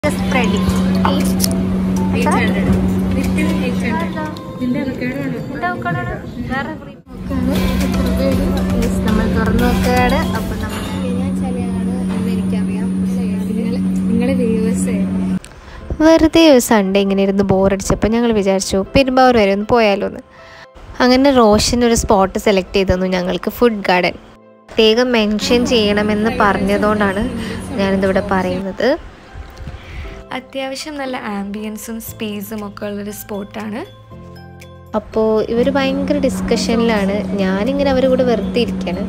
Spreading നമ്മൾ തുറന്നു നോക്കുകയാണ് അപ്പൊ നമ്മൾ എനിക്കറിയാം നിങ്ങളുടെ വ്യൂവേഴ്സേ വെറുതെ ഒരു സൺഡേ ഇങ്ങനെ ഇരുന്ന് ബോറടിച്ചപ്പോൾ ഞങ്ങൾ വിചാരിച്ചു പെരുമ്പാവൂർ വരെ ഒന്ന് പോയാലോ എന്ന് അങ്ങനെ റോഷൻ ഒരു സ്പോട്ട് സെലക്ട് ചെയ്തു തന്നു ഞങ്ങൾക്ക് ഫുഡ് ഗാർഡൻ പ്രത്യേകം മെൻഷൻ ചെയ്യണമെന്ന് പറഞ്ഞതുകൊണ്ടാണ് ഞാനിതിവിടെ പറയുന്നത് അത്യാവശ്യം നല്ല ആംബിയൻസും സ്പേസും ഒക്കെ ഉള്ളൊരു സ്പോട്ടാണ് അപ്പോൾ ഇവർ ഭയങ്കര ഡിസ്കഷനിലാണ് ഞാനിങ്ങനെ അവരുടെ കൂടെ വെറുതെ ഇരിക്കുകയാണ്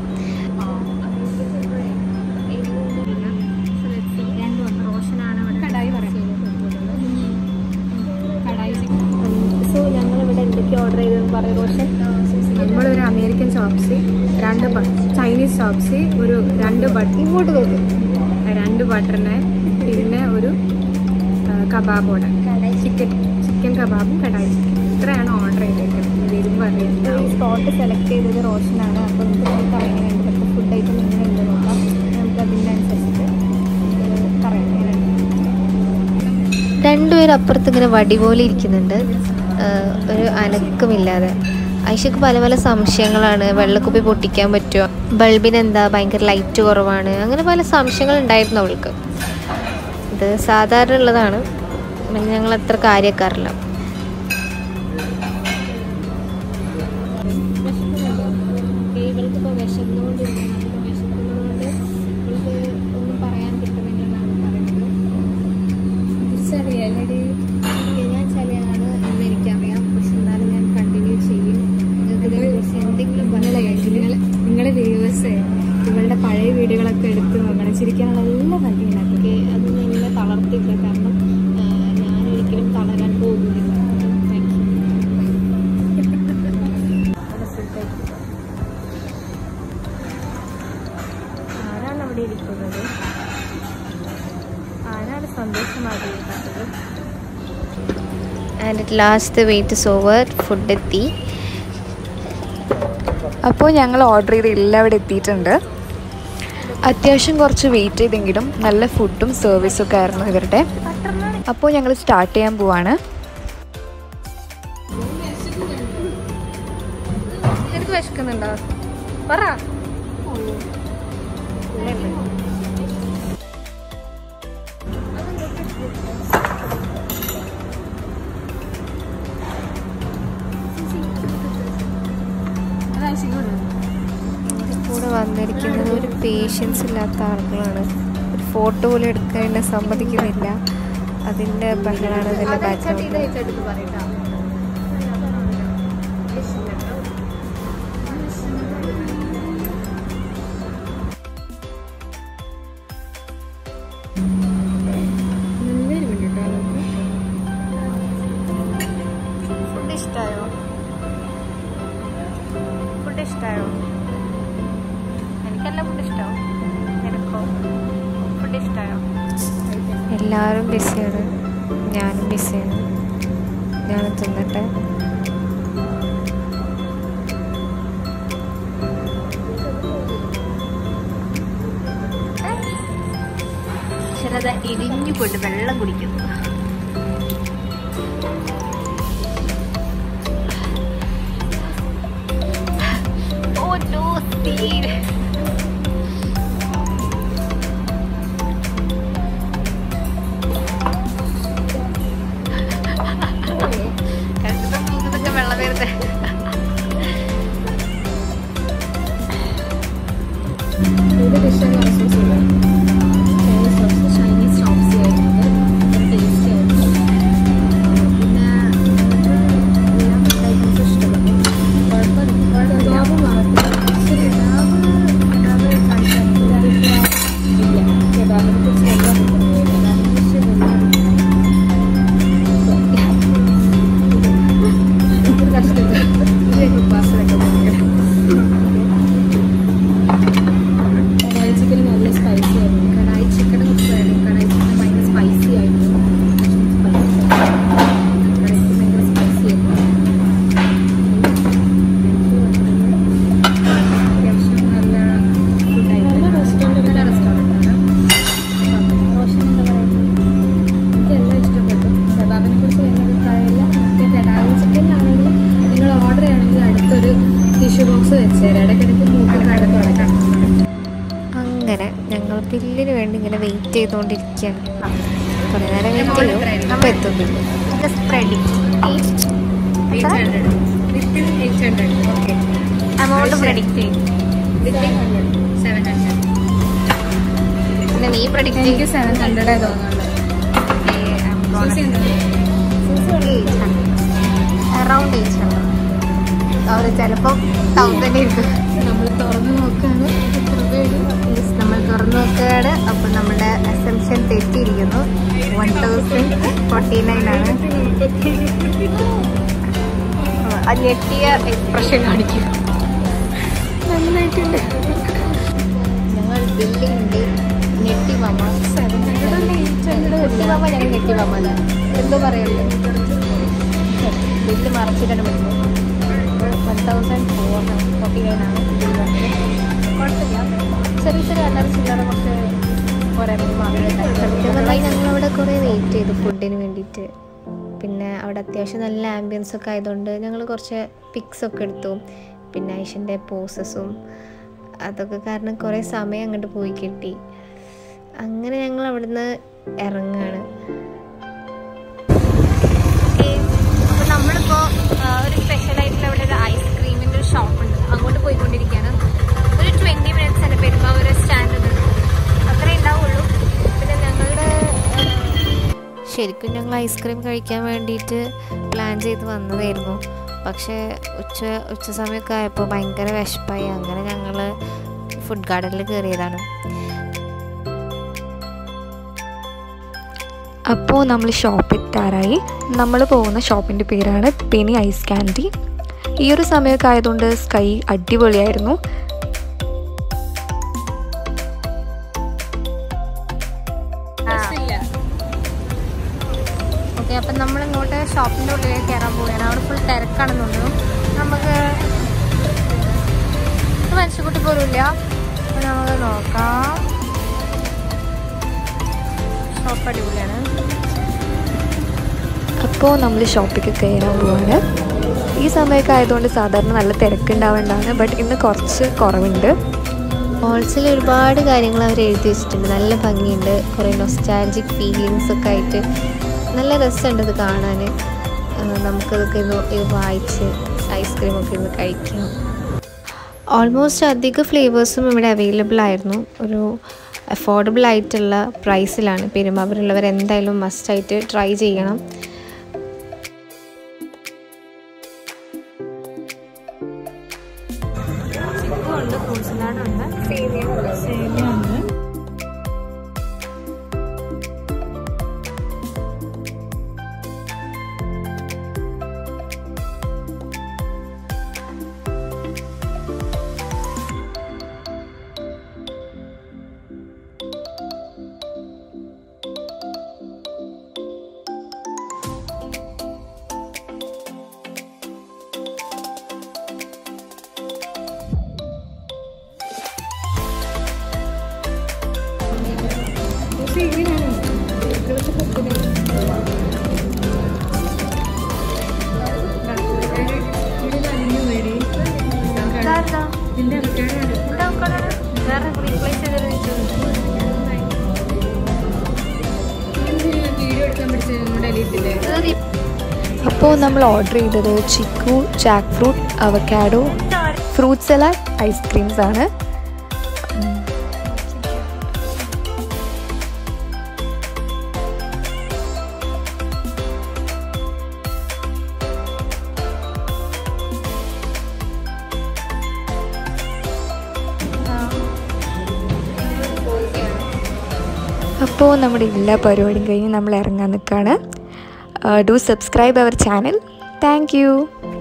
സോ ഞങ്ങളിവിടെ എന്തൊക്കെ ഓർഡർ ചെയ്തെന്ന് പറയും റോഷൻ നമ്മളൊരു അമേരിക്കൻ ചോപ്സി രണ്ട് ചൈനീസ് ചോപ്സി ഒരു രണ്ട് ബട്ടർ ഇങ്ങോട്ട് നോക്ക് രണ്ട് ബട്ടർ നാൻ പിന്നെ ഒരു കബാബോടെ ചിക്കൻ ചിക്കൻ കബാബും കടായി ചിക്കൻ ഇത്രയാണ് ഓർഡർ ചെയ്തേക്കുന്നത് വരുമ്പോൾ അറിയാം ഈ സ്പോട്ട് സെലക്ട് ചെയ്തത് റോഷനാണ് അപ്പോൾ നമുക്ക് നമുക്ക് എങ്ങനെയുണ്ട് ഇപ്പോഴത്തെ ഫുഡ് ഐറ്റം എങ്ങനെയുണ്ട് നോക്കാം നമുക്ക് അതിൻ്റെ അനുസരിച്ചിട്ട് ഏഹ് പറയാം എങ്ങനെയുണ്ട് രണ്ടുപേരും അപ്പുറത്ത് ഇങ്ങനെ വടി പോലെ ഇരിക്കുന്നുണ്ട് ഏഹ് ഒരു അനക്കമില്ലാതെ ഐഷക്ക് പല പല സംശയങ്ങളാണ് വെള്ളക്കുപ്പി പൊട്ടിക്കാൻ പറ്റുമോ ബൾബിന് എന്താ ഭയങ്കര ലൈറ്റ് കുറവാണ് അങ്ങനെ പല സംശയങ്ങൾ ഉണ്ടായിരുന്നു അവൾക്ക് ഇത് സാധാരണ ഉള്ളതാണ് പിന്നെ ഞങ്ങൾ അത്ര കാര്യക്കാറില്ല ഇവൾക്കിപ്പോൾ വിശന്നുകൊണ്ടിരിക്കുകയാണ് അപ്പോൾ വിശക്കുന്നതുകൊണ്ട് ഇവൾക്ക് ഒന്നും പറയാൻ കിട്ടുന്നില്ലെന്നാണ് പറയുന്നത് ഞാൻ ചളിയാണ് എന്ന് എനിക്കറിയാം പക്ഷെ എന്നാലും ഞാൻ കണ്ടിന്യൂ ചെയ്യും നിങ്ങൾക്ക് ഇതിനെക്കുറിച്ച് എന്തെങ്കിലും പറയാൻ നിങ്ങളുടെ വ്യൂവേഴ്സേ ഇവളുടെ പഴയ വീഡിയോകളൊക്കെ എടുത്ത് നോക്കണം ചിരിക്കാനുള്ള എല്ലാ ഭംഗിയുണ്ടാക്കും ഓക്കെ അത് എന്നെ തളർത്തില്ല കാരണം ആ, ഞാൻ ഒരിക്കലും തളരാൻ പോകുന്നില്ല താങ്ക് ആരാണ് അവിടെ ഇരിക്കുന്നത് ആരാണ് സന്തോഷം ആഗ്രഹിക്കാത്തത് and at last wait is over food എത്തി അപ്പോൾ ഞങ്ങൾ ഓർഡർ ചെയ്ത് എല്ലാം അവിടെ എത്തിയിട്ടുണ്ട് അത്യാവശ്യം കുറച്ച് വെയിറ്റ് ചെയ്തെങ്കിലും നല്ല ഫുഡും സർവീസും ഒക്കെ ആയിരുന്നു ഇവരുടെ അപ്പോൾ ഞങ്ങൾ സ്റ്റാർട്ട് ചെയ്യാൻ പോവാണ് എനിക്ക് വിശക്കുന്നുണ്ടോ പറ കൂടെ വന്നിരിക്കുന്നത് ഒരു പേഷ്യൻസ് ഇല്ലാത്ത ആളുകളാണ് ഒരു ഫോട്ടോ പോലും എടുക്കാൻ എന്നെ സമ്മതിക്കുന്നില്ല അതിൻ്റെ ബഹളാണ് ഇതിൻ്റെ ബാക്ക്ഗ്രൗണ്ടിൽ ഫുഡ് ഇഷ്ടമായോ ഫുഡ് ഇഷ്ടമായോ എനിക്കെല്ലാം ഫുഡ് ഇഷ്ടമാവും നിനക്കോ ഫുഡ് ഇഷ്ടമായോ എല്ലാവരും ബിസിയാണ് ഞാനും ബിസിയാണ് ഞാൻ തിന്നട്ടെ ചിലത് ഇടിഞ്ഞുകൊണ്ട് വെള്ളം കുടിക്കുന്നു Oh no, speed! വെള്ളം വരുന്നത് ഒരു ഡിഷാണ് ചൈനീസ് ചോപ്സ് ചൈനീസ് ചോപ്സി ആയിട്ടുണ്ട് ടേസ്റ്റി ആയിരുന്നു പിന്നെ എല്ലാ ഐറ്റംസും ഇഷ്ടപ്പെട്ടു കുഴപ്പമില്ല കബാബ് മാത്രം കബാബ് ബില്ലിന് വേണ്ടി ഇങ്ങനെ വെയിറ്റ് ചെയ്തുകൊണ്ടിരിക്കുകയാണ് കുറേ നേരം വെയിറ്റ് ചെയ്യും അപ്പോൾ എത്തും ബില്ല് സ്പ്രെഡിങ് എമൗണ്ട് പ്രഡിക്റ്റ് ചെയ്യും പിന്നെ നീ പ്രഡിക്റ്റ് എനിക്ക് സെവൻ ഹൺഡ്രഡേ തോന്നുന്നുള്ളൂ അറൗണ്ട് എയ്റ്റ് ഹൺഡ്രഡ് അവർ ചിലപ്പം തൗസൻഡ് ഇരിക്കും നമ്മൾ തുറന്നു നോക്കാണ് എത്ര പേര് Yes, നമ്മൾ തുറന്നു നോക്കുകയാണ് അപ്പോൾ നമ്മുടെ അസംഷൻ തെറ്റിയിരിക്കുന്നു വൺ തൗസൻഡ് ഫോർട്ടി നയൻ ആണ് ആ, ഞെട്ടിയ എക്സ്പ്രഷൻ കാണിക്കും നന്നായിട്ടുണ്ട് ഞങ്ങൾ ബില്ലിംഗ് ഞെട്ടി മാമ ഞെട്ടി മാമ ഞങ്ങൾ ഞെട്ടി മാമ എന്തോ പറയല്ലേ ബില്ല് മറച്ചിട്ടാണ് പറ്റുന്നത് one thousand four forty nine ആണ് ബില്ല് വന്നത് കുഴപ്പമില്ല ചെറിയ ചെറിയ അല്ലറ ചില്ലറ കുറച്ച് കുറേ ഞങ്ങളവിടെ കുറേ വെയിറ്റ് ചെയ്തു ഫുഡിന് വേണ്ടിയിട്ട് പിന്നെ അവിടെ അത്യാവശ്യം നല്ല ആംബിയൻസ് ഒക്കെ ആയതുകൊണ്ട് ഞങ്ങൾ കുറച്ച് പിക്സ് ഒക്കെ എടുത്തു പിന്നെ ഐഷൻ്റെ പോസസും അതൊക്കെ കാരണം കുറേ സമയം അങ്ങോട്ട് പോയി കിട്ടി അങ്ങനെ ഞങ്ങൾ അവിടുന്ന് ഇറങ്ങാണ് അപ്പോൾ നമ്മളിപ്പോൾ ഒരു സ്പെഷ്യലായിട്ടുള്ള അവിടെ ഒരു ഐസ്ക്രീമിൻ്റെ ഒരു ഷോപ്പ് ഉണ്ട് അങ്ങോട്ട് പോയിക്കൊണ്ടിരിക്കുകയാണ് ഒരു ട്വൻറ്റി മിനിറ്റ്സ് എൻ്റെ പെരുമാവൂർ സ്റ്റാൻഡ് ഉണ്ട് അത്രേ ഉണ്ടാവുള്ളൂ പിന്നെ ഞങ്ങളുടെ ശരിക്കും ഞങ്ങൾ ഐസ്ക്രീം കഴിക്കാൻ വേണ്ടിയിട്ട് പ്ലാൻ ചെയ്ത് വന്നതായിരുന്നു പക്ഷേ ഉച്ച ഉച്ച സമയമൊക്കെ ആയപ്പോൾ ഭയങ്കര വിശപ്പായി അങ്ങനെ ഞങ്ങൾ ഫുഡ് ഗാർഡനിൽ കയറിയതാണ് അപ്പോൾ നമ്മൾ ഷോപ്പ് എത്താറായി നമ്മൾ പോകുന്ന ഷോപ്പിൻ്റെ പേരാണ് പെനി ഐസ് കാൻഡി ഈ ഒരു സമയമൊക്കെ ആയതുകൊണ്ട് സ്കൈ അടിപൊളിയായിരുന്നു ഓക്കെ അപ്പം നമ്മളിങ്ങോട്ട് ഷോപ്പിൻ്റെ ഉള്ളിലേക്ക് കയറാൻ പോവുകയാണ് അവിടെ ഫുൾ തിരക്കാണെന്ന് തോന്നുന്നു നമുക്ക് ഒരു മനുഷ്യക്കുട്ടി പോലും ഇല്ല അപ്പോൾ നമുക്ക് നോക്കാം ഷോപ്പ് അടിപൊളിയാണ് അപ്പോൾ നമ്മൾ ഷോപ്പിലേക്ക് കയറാൻ പോവാണ് ഈ സമയമൊക്കെ ആയതുകൊണ്ട് സാധാരണ നല്ല തിരക്കുണ്ടാവേണ്ടതാണ് ബട്ട് ഇന്ന് കുറച്ച് കുറവുണ്ട് മോൾസിൽ ഒരുപാട് കാര്യങ്ങൾ അവർ എഴുതി വെച്ചിട്ടുണ്ട് നല്ല ഭംഗിയുണ്ട് കുറേ നൊസ്റ്റാലജിക് ഫീലിങ്സ് ഒക്കെ ആയിട്ട് നല്ല രസമുണ്ട് ഇത് കാണാൻ നമുക്കതൊക്കെ ഇത് ഇത് വായിച്ച് ഐസ്ക്രീമൊക്കെ ഇന്ന് കഴിക്കാം ഓൾമോസ്റ്റ് അധിക ഫ്ലേവേഴ്സും ഇവിടെ അവൈലബിൾ ആയിരുന്നു ഒരു അഫോർഡബിൾ ആയിട്ടുള്ള പ്രൈസിലാണ് പെരുമാവൂരുള്ളവർ എന്തായാലും മസ്റ്റായിട്ട് ട്രൈ ചെയ്യണം ഉണ്ട് ഫ്രൂട്ട് സലാഡുണ്ട് സേമിയുണ്ട് ഇതിന്റെ ആൾക്കാരാണ് വേറെ റീപ്ലേസ് ചെയ്ത് വീഡിയോ എടുക്കാൻ പഠിച്ചത് നമ്മുടെ അലിയത്തില്ലേ അപ്പോൾ നമ്മൾ ഓർഡർ ചെയ്തത് chikoo jackfruit avocado fruit salad ice creams ആണ് അപ്പോൾ നമ്മുടെ എല്ലാ പരിപാടിയും കഴിഞ്ഞ് നമ്മൾ ഇറങ്ങാൻ നിൽക്കുകയാണ് do subscribe our channel thank U